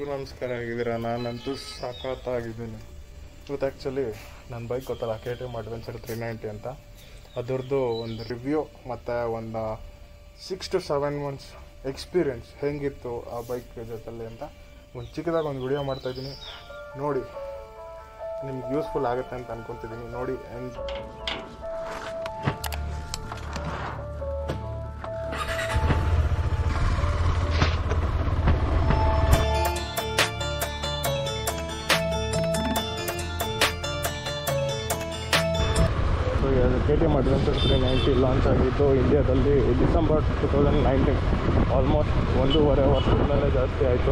ನಮಸ್ಕಾರ ಆಗಿದ್ದೀರಾ ನಾನಂತೂ ಸಖತ್ತಾಗಿದ್ದೀನಿ ಇವತ್ತು ಆ್ಯಕ್ಚುಲಿ ನನ್ನ ಬೈಕ್ ಗೊತ್ತಲ್ಲ K T M adventure three ninety ಅಂತ ಅದ್ರದ್ದು ಒಂದು ರಿವ್ಯೂ ಮತ್ತು ಒಂದು six to seven months experience ಹೆಂಗಿತ್ತು ಆ ಬೈಕ್ ಜೊತೆಲಿ ಅಂತ ಒಂದು ಚಿಕ್ಕದಾಗಿ ಒಂದು ವಿಡಿಯೋ ಮಾಡ್ತಾಯಿದ್ದೀನಿ ನೋಡಿ ನಿಮ್ಗೆ ಯೂಸ್ಫುಲ್ ಆಗುತ್ತೆ ಅಂತ ಅನ್ಕೊತಿದ್ದೀನಿ ನೋಡಿ ಆ್ಯಂಡ್ ಸೊ ಇದು K T M adventure three ninety launch ಆಗಿದ್ದು ಇಂಡಿಯಾದಲ್ಲಿ December two thousand nineteen almost ಒಂದೂವರೆ ವರ್ಷದ ಮೇಲೆ ಜಾಸ್ತಿ ಆಯಿತು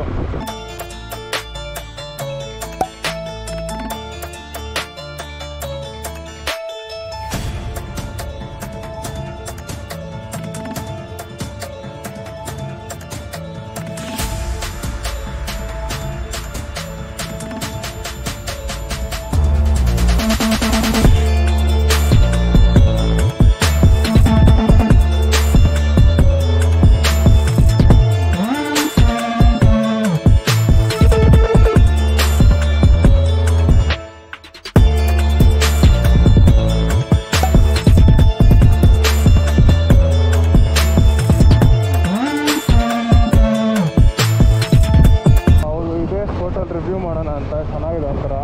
ಹೌದು ಇದೇ ಸ್ಪೋರ್ಟಲ್ಲಿ ರಿವ್ಯೂ ಮಾಡೋಣ ಅಂತ ಚೆನ್ನಾಗಿದೆ ಒಂಥರ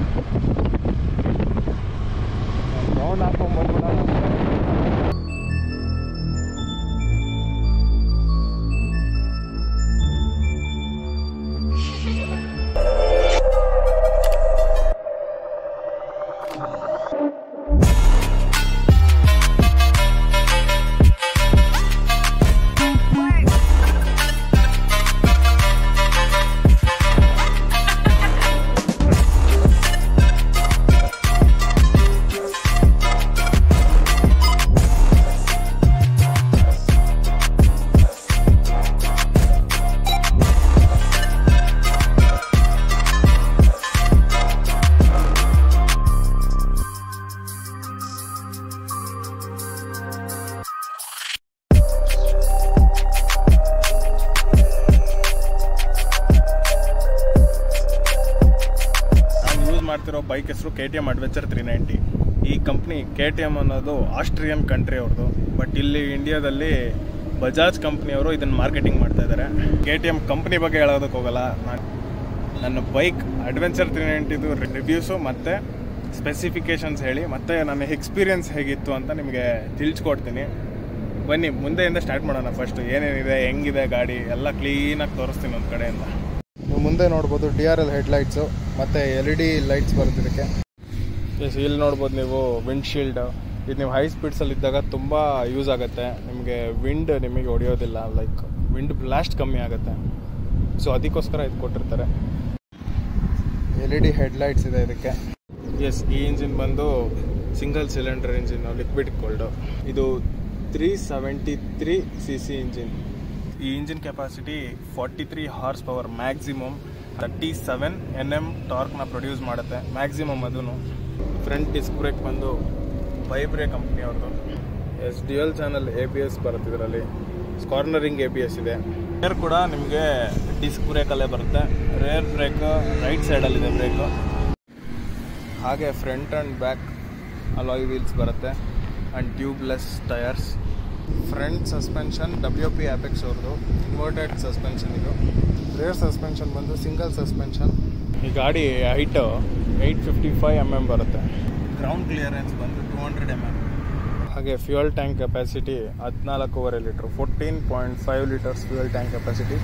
ಸೌಂಡ್ ಹಾಕೊಂಡ್ಬಂದ್ಬಿಡೋಣ ನಾನು ಯೂಸ್ ಮಾಡ್ತಿರೋ ಬೈಕ್ ಹೆಸರು K T M adventure three ninety ಈ ಕಂಪ್ನಿ ಕೆ ಟಿ ಎಮ್ ಅನ್ನೋದು ಆಸ್ಟ್ರಿಯನ್ ಕಂಟ್ರಿ ಅವ್ರದ್ದು ಬಟ್ ಇಲ್ಲಿ ಇಂಡಿಯಾದಲ್ಲಿ ಬಜಾಜ್ ಕಂಪ್ನಿಯವರು ಇದನ್ನು ಮಾರ್ಕೆಟಿಂಗ್ ಮಾಡ್ತಾ ಇದ್ದಾರೆ ಕೆ ಟಿ ಎಮ್ ಕಂಪ್ನಿ ಬಗ್ಗೆ ಹೇಳೋದಕ್ಕೆ ಹೋಗಲ್ಲ ನಾನು ನನ್ನ ಬೈಕ್ ಅಡ್ವೆಂಚರ್ ತ್ರೀ ನೈಂಟಿದು ರಿವ್ಯೂಸು ಮತ್ತು ಸ್ಪೆಸಿಫಿಕೇಶನ್ಸ್ ಹೇಳಿ ಮತ್ತು ನನ್ನ ಎಕ್ಸ್ಪೀರಿಯನ್ಸ್ ಹೇಗಿತ್ತು ಅಂತ ನಿಮಗೆ ತಿಳಿಸ್ಕೊಡ್ತೀನಿ ಬನ್ನಿ ಮುಂದೆಯಿಂದ ಸ್ಟಾರ್ಟ್ ಮಾಡೋಣ ಫಸ್ಟ್ ಏನೇನಿದೆ ಹೆಂಗಿದೆ ಗಾಡಿ ಎಲ್ಲ ಕ್ಲೀನಾಗಿ ತೋರಿಸ್ತೀನಿ ಒಂದು ಕಡೆಯಿಂದ ನೀವು ಮುಂದೆ ನೋಡ್ಬೋದು ಡಿ ಆರ್ ಎಲ್ ಹೆಡ್ಲೈಟ್ಸು ಮತ್ತು ಎಲ್ ಇ ಡಿ ಲೈಟ್ಸ್ ಬರುತ್ತೆ ಇದಕ್ಕೆ ಎಸ್ ಇಲ್ಲಿ ನೋಡ್ಬೋದು ನೀವು ವಿಂಡ್ ಶೀಲ್ಡ್ ಇದು ನೀವು ಹೈ ಸ್ಪೀಡ್ಸಲ್ಲಿ ಇದ್ದಾಗ ತುಂಬ ಯೂಸ್ ಆಗುತ್ತೆ ನಿಮಗೆ ವಿಂಡ್ ನಿಮಗೆ ಹೊಡೆಯೋದಿಲ್ಲ ಲೈಕ್ ವಿಂಡ್ ಬ್ಲಾಸ್ಟ್ ಕಮ್ಮಿ ಆಗುತ್ತೆ ಸೊ ಅದಕ್ಕೋಸ್ಕರ ಇದು ಕೊಟ್ಟಿರ್ತಾರೆ ಎಲ್ ಇ ಡಿ ಹೆಡ್ಲೈಟ್ಸ್ ಇದೆ ಇದಕ್ಕೆ ಎಸ್ ಈ ಇಂಜಿನ್ ಬಂದು single cylinder engine liquid cooled ಇದು three seventy three C C engine ಈ engine capacity forty three horse power maximum thirty seven N M ಟಾರ್ಕ್ನ ಪ್ರೊಡ್ಯೂಸ್ ಮಾಡುತ್ತೆ ಮ್ಯಾಕ್ಸಿಮಮ್ ಅದೂ ಫ್ರಂಟ್ ಡಿಸ್ಕ್ ಬ್ರೇಕ್ ಬಂದು ವೈಬ್ರೆ ಕಂಪ್ನಿ ಅವ್ರದ್ದು S D L channel A B S ಬರುತ್ತೆ ಇದರಲ್ಲಿ cornering A B S ಇದೆ rear ಕೂಡ ನಿಮಗೆ ಡಿಸ್ಕ್ ಬ್ರೇಕಲ್ಲೇ ಬರುತ್ತೆ ರೇರ್ ಬ್ರೇಕ್ ರೈಟ್ ಸೈಡಲ್ಲಿದೆ ಬ್ರೇಕು ಹಾಗೆ front and back alloy wheels ಬರುತ್ತೆ and tubeless tyres front suspension W P apex ಅವ್ರದ್ದು ಇನ್ವರ್ಟೆಡ್ ಸಸ್ಪೆನ್ಷನ್ ಇದು ರೇರ್ ಸಸ್ಪೆನ್ಷನ್ ಬಂದು ಸಿಂಗಲ್ ಸಸ್ಪೆನ್ಷನ್ ಈ ಗಾಡಿ height eight fifty five M M ಬರುತ್ತೆ ಗ್ರೌಂಡ್ ಕ್ಲಿಯರೆನ್ಸ್ ಬಂದು ಟೂ ಹಂಡ್ರೆಡ್ ಎಮ್ ಎಮ್ ಹಾಗೆ fuel tank capacity ಹದಿನಾಲ್ಕೂವರೆ litre fourteen point five litres fuel tank capacity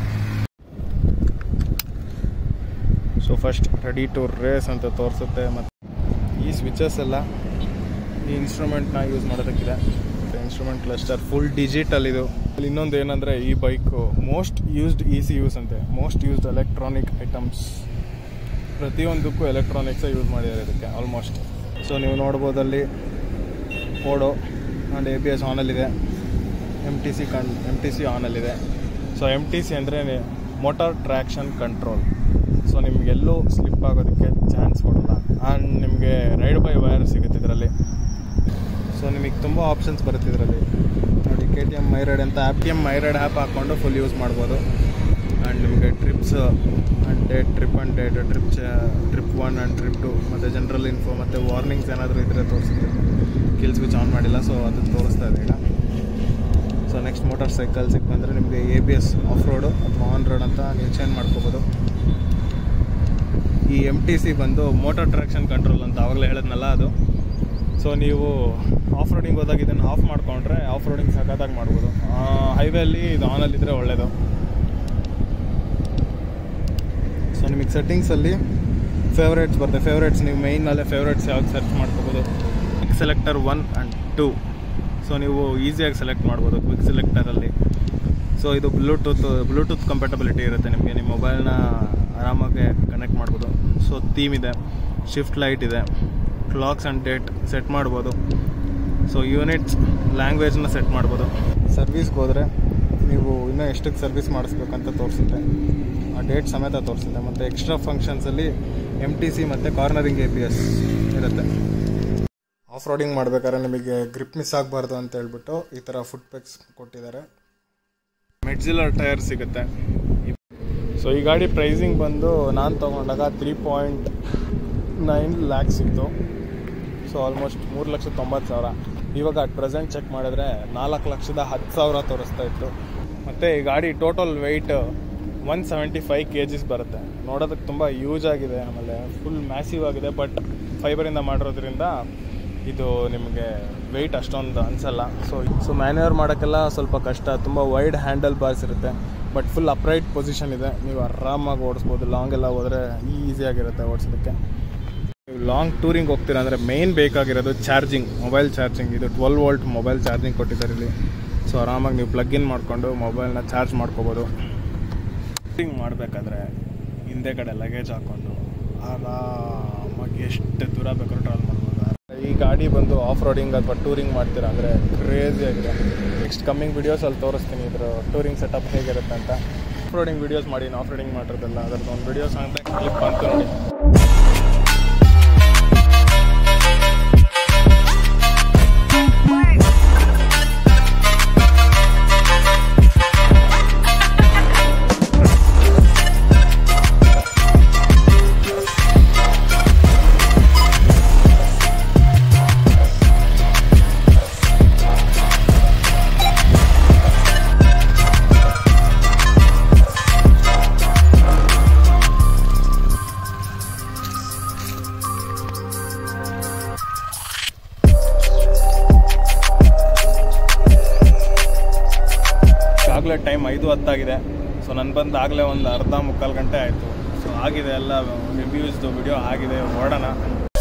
so first ready to race ಅಂತ ತೋರಿಸುತ್ತೆ ಮತ್ತು ಈ ಸ್ವಿಚಸ್ ಎಲ್ಲ ಈ ಇನ್ಸ್ಟ್ರೂಮೆಂಟ್ನ ಯೂಸ್ ಮಾಡೋದಕ್ಕಿದೆ ಇನ್ಸ್ಟ್ರೂಮೆಂಟ್ ಕ್ಲಸ್ಟರ್ ಫುಲ್ ಡಿಜಿಟಲ್ ಇದು ಅಲ್ಲಿ ಇನ್ನೊಂದು ಏನಂದರೆ ಈ bike most used easy use ಅಂತೆ ಮೋಸ್ಟ್ ಯೂಸ್ಡ್ ಎಲೆಕ್ಟ್ರಾನಿಕ್ ಐಟಮ್ಸ್ ಪ್ರತಿಯೊಂದಕ್ಕೂ ಎಲೆಕ್ಟ್ರಾನಿಕ್ಸೇ ಯೂಸ್ ಮಾಡಿದ್ದಾರೆ ಇದಕ್ಕೆ ಆಲ್ಮೋಸ್ಟ್ ಸೊ ನೀವು ನೋಡ್ಬೋದಲ್ಲಿ ಕೋಡೋ ಆ್ಯಂಡ್ ಎ ಬಿ ಎಸ್ ಆನಲ್ಲಿದೆ ಎಮ್ ಟಿ ಸಿ ಕನ್ ಎಮ್ ಟಿ ಸಿ ಆನಲ್ಲಿದೆ ಸೊ ಎಮ್ ಟಿ ಸಿ ಅಂದರೆ ಮೋಟಾರ್ ಟ್ರ್ಯಾಕ್ಷನ್ ಕಂಟ್ರೋಲ್ ಸೊ ನಿಮಗೆಲ್ಲೂ ಸ್ಲಿಪ್ ಆಗೋದಕ್ಕೆ ಚಾನ್ಸ್ ಕೊಡಲ್ಲ ಆ್ಯಂಡ್ ನಿಮಗೆ ರೈಡ್ ಬೈ ವೈರ್ ಸಿಗುತ್ತೆ ಇದರಲ್ಲಿ ಸೊ ನಿಮಗೆ ತುಂಬ ಆಪ್ಷನ್ಸ್ ಬರುತ್ತೆ ಇದರಲ್ಲಿ ನೋಡಿ ಕೆ ಟಿ ಎಮ್ ಮೈರೈಡ್ ಅಂತ app T M MyRide app ಹಾಕ್ಕೊಂಡು ಫುಲ್ ಯೂಸ್ ಮಾಡ್ಬೋದು ಆ್ಯಂಡ್ ನಿಮಗೆ trips and date trip and date trip ಚ trip one and trip two ಮತ್ತು ಜನರಲ್ ಇನ್ಫೋ ಮತ್ತು ವಾರ್ನಿಂಗ್ಸ್ ಏನಾದರೂ ಇದ್ದರೆ ತೋರಿಸುತ್ತೆ ಕಿಲ್ ಸ್ವಿಚ್ ಆನ್ ಮಾಡಿಲ್ಲ ಸೊ ಅದು ತೋರಿಸ್ತಾ ಇದೆ ಈಗ ಸೊ ನೆಕ್ಸ್ಟ್ ಮೋಟಾರ್ ಸೈಕಲ್ಸಿಗೆ ಬಂದರೆ ನಿಮಗೆ A B S off road ಅಥವಾ ಆನ್ ರೋಡ್ ಅಂತ ನೀವು ಚೇಂಜ್ ಮಾಡ್ಕೋಬೋದು ಈ ಎಮ್ ಟಿ ಸಿ ಬಂದು ಮೋಟಾರ್ ಟ್ರಾಕ್ಷನ್ ಕಂಟ್ರೋಲ್ ಅಂತ ಆವಾಗಲೇ ಹೇಳಿದ್ನಲ್ಲ ಅದು ಸೊ ನೀವು ಆಫ್ ರೋಡಿಂಗ್ ಹೋದಾಗ ಇದನ್ನು ಆಫ್ ಮಾಡಿಕೊಂಡ್ರೆ ಆಫ್ ರೋಡಿಂಗ್ ಸಖತ್ತಾಗಿ ಮಾಡ್ಬೋದು ಹೈವೇಲಿ ಇದು ಆನಲ್ಲಿದ್ದರೆ ಒಳ್ಳೆಯದು ಸೊ ನಿಮಗೆ ಸೆಟ್ಟಿಂಗ್ಸಲ್ಲಿ ಫೇವ್ರೇಟ್ಸ್ ಬರುತ್ತೆ ಫೇವ್ರೇಟ್ಸ್ ನೀವು ಮೈನಲ್ಲೇ ಫೇವ್ರೇಟ್ಸ್ ಯಾವ್ದು ಸರ್ಚ್ ಮಾಡ್ಕೋಬೋದು quick selector one and two so ನೀವು ಈಸಿಯಾಗಿ ಸೆಲೆಕ್ಟ್ ಮಾಡ್ಬೋದು ಕ್ವಿಕ್ ಸೆಲೆಕ್ಟರಲ್ಲಿ ಸೊ ಇದು ಬ್ಲೂಟೂತ್ ಬ್ಲೂಟೂತ್ ಕಂಪೇಟಬಿಲಿಟಿ ಇರುತ್ತೆ ನಿಮಗೆ ನಿಮ್ಮ ಮೊಬೈಲ್ನ ಆರಾಮಾಗಿ ಕನೆಕ್ಟ್ ಮಾಡ್ಬೋದು ಸೊ ಥೀಮ್ ಇದೆ ಶಿಫ್ಟ್ ಲೈಟ್ ಇದೆ ಕ್ಲಾಕ್ಸ್ ಆ್ಯಂಡ್ ಡೇಟ್ ಸೆಟ್ ಮಾಡ್ಬೋದು ಸೊ ಯೂನಿಟ್ಸ್ ಲ್ಯಾಂಗ್ವೇಜ್ನ ಸೆಟ್ ಮಾಡ್ಬೋದು ಸರ್ವಿಸ್ಗೆ ಹೋದರೆ ನೀವು ಇನ್ನೂ ಎಷ್ಟಕ್ಕೆ ಸರ್ವಿಸ್ ಮಾಡಿಸ್ಬೇಕಂತ ತೋರಿಸುತ್ತೆ ಆ ಡೇಟ್ ಸಮೇತ ತೋರಿಸುತ್ತೆ ಮತ್ತು ಎಕ್ಸ್ಟ್ರಾ ಫಂಕ್ಷನ್ಸಲ್ಲಿ ಎಮ್ ಟಿ ಸಿ ಮತ್ತು ಕಾರ್ನರಿಂಗ್ ಎ ಬಿ ಎಸ್ ಇರುತ್ತೆ ಆಫ್ ರೋಡಿಂಗ್ ಮಾಡ್ಬೇಕಾದ್ರೆ ನಿಮಗೆ ಗ್ರಿಪ್ ಮಿಸ್ ಆಗಬಾರ್ದು ಅಂತ ಹೇಳ್ಬಿಟ್ಟು ಈ ಥರ ಫುಟ್ ಪೆಕ್ಸ್ ಕೊಟ್ಟಿದ್ದಾರೆ ಮೆಡ್ಜಿಲರ್ ಟೈರ್ ಸಿಗುತ್ತೆ ಸೊ ಈ ಗಾಡಿ ಪ್ರೈಸಿಂಗ್ ಬಂದು ನಾನು ತೊಗೊಂಡಾಗ ತ್ರೀ ಪಾಯಿಂಟ್ ನೈನ್ ಲ್ಯಾಕ್ಸ್ ಇತ್ತು ಸೊ ಆಲ್ಮೋಸ್ಟ್ ಮೂರು ಲಕ್ಷದ ತೊಂಬತ್ತು ಸಾವಿರ ಇವಾಗ ಅಟ್ ಪ್ರೆಸೆಂಟ್ ಚೆಕ್ ಮಾಡಿದ್ರೆ ನಾಲ್ಕು ಲಕ್ಷದ ಹತ್ತು ಸಾವಿರ ತೋರಿಸ್ತಾ ಇತ್ತು ಮತ್ತು ಈ ಗಾಡಿ total weight one seventy five K Gs ಬರುತ್ತೆ ನೋಡೋದಕ್ಕೆ ತುಂಬ ಯೂಸ್ ಆಗಿದೆ ಆಮೇಲೆ ಫುಲ್ ಮ್ಯಾಸಿವ್ ಆಗಿದೆ ಬಟ್ ಫೈಬರಿಂದ ಮಾಡಿರೋದ್ರಿಂದ ಇದು ನಿಮಗೆ ವೆಯ್ಟ್ ಅಷ್ಟೊಂದು ಅನಿಸಲ್ಲ ಸೊ ಸೊ ಮ್ಯಾನ್ಯೂರ್ ಮಾಡೋಕ್ಕೆಲ್ಲ ಸ್ವಲ್ಪ ಕಷ್ಟ ತುಂಬ ವೈಡ್ ಹ್ಯಾಂಡಲ್ ಬಾರ್ಸ್ ಇರುತ್ತೆ ಬಟ್ ಫುಲ್ ಅಪ್ರೈಟ್ ಪೊಸಿಷನ್ ಇದೆ ನೀವು ಆರಾಮಾಗಿ ಓಡಿಸ್ಬೋದು ಲಾಂಗ್ ಎಲ್ಲ ಹೋದರೆ ಈಸಿಯಾಗಿರುತ್ತೆ ಓಡಿಸೋದಕ್ಕೆ ನೀವು ಲಾಂಗ್ ಟೂರಿಂಗ್ ಹೋಗ್ತೀರಾ ಅಂದರೆ ಮೇಯ್ನ್ ಬೇಕಾಗಿರೋದು ಚಾರ್ಜಿಂಗ್ ಮೊಬೈಲ್ ಚಾರ್ಜಿಂಗ್ ಇದು ಟ್ವೆಲ್ ವೋಲ್ಟ್ ಮೊಬೈಲ್ ಚಾರ್ಜಿಂಗ್ ಕೊಟ್ಟಿದ್ದಾರೆ ಇಲ್ಲಿ ಸೊ ಆರಾಮಾಗಿ ನೀವು ಪ್ಲಗ್ ಇನ್ ಮಾಡಿಕೊಂಡು ಮೊಬೈಲ್ನ ಚಾರ್ಜ್ ಮಾಡ್ಕೋಬೋದು ಟೂರಿಂಗ್ ಮಾಡಬೇಕಾದ್ರೆ ಹಿಂದೆ ಕಡೆ ಲಗೇಜ್ ಹಾಕ್ಕೊಂಡು ಆರಾಮಾಗಿ ಎಷ್ಟು ದೂರ ಬೇಕಾದ್ರೂ ಟ್ರಾವೆಲ್ ಮಾಡ್ಬೋದು ಈ ಗಾಡಿ ಬಂದು ಆಫ್ ರೋಡಿಂಗ್ ಅಥವಾ ಟೂರಿಂಗ್ ಮಾಡ್ತೀರಾ ಅಂದರೆ ಕ್ರೇಜಿ ಆಗಿದೆ ನೆಕ್ಸ್ಟ್ ಕಮ್ಮಿಂಗ್ ವೀಡಿಯೋಸಲ್ಲಿ ತೋರಿಸ್ತೀನಿ ಇದ್ರ ಟೂರಿಂಗ್ ಸೆಟಪ್ ಹೇಗಿರುತ್ತೆ ಅಂತ ಆಫ್ ರೋಡಿಂಗ್ ವೀಡಿಯೋಸ್ ಮಾಡಿ ಆಫ್ ರೋಡಿಂಗ್ ಮಾಡಿರೋದಲ್ಲ ಅದ್ರದ್ದು ಒಂದು ವೀಡಿಯೋಸ್ ಅಂತ ಕ್ಲಿಪ್ ಬಂತು ನೋಡಿ ಆಗಲೇ ಟೈಮ್ ಐದು ಹತ್ತಾಗಿದೆ ಸೊ ನಾನು ಬಂದು ಆಗಲೇ ಒಂದು ಅರ್ಧ ಮುಕ್ಕಾಲು ಗಂಟೆ ಆಯಿತು ಸೊ ಆಗಿದೆ ಎಲ್ಲ ರಿವ್ಯೂಸ್ದು ವಿಡಿಯೋ ಆಗಿದೆ ಹೊರಡೋಣ